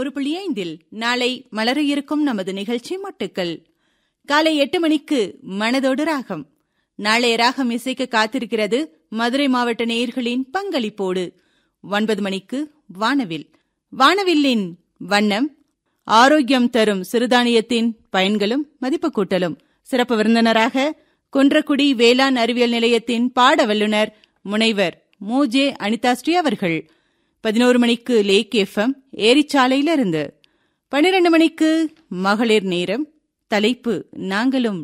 நூறு புள்ளி ஐந்தில் நாளை மலர இருக்கும் நமது நிகழ்ச்சி மொட்டுக்கள் காலை எட்டு மணிக்கு மனதோடு ராகம் நாளைய ராகம் இசைக்க காத்திருக்கிறது மதுரை மாவட்ட நேயர்களின் பங்களிப்போடு ஒன்பது மணிக்கு வானவில் வானவில்லின் வண்ணம் ஆரோக்கியம் தரும் சிறுதானியத்தின் பயன்களும் மதிப்பு கூட்டலும் சிறப்பு விருந்தினராக குன்றக்குடி வேளாண் அறிவியல் நிலையத்தின் பாட வல்லுநர் முனைவர் மூஜே அனிதாஸ்ரீ அவர்கள் பதினோரு மணிக்கு லேக் எஃப்எம் ஏரிச்சாலையிலிருந்து பன்னிரண்டு மணிக்கு மகளிர் நேரம் தலைப்பு நாங்களும்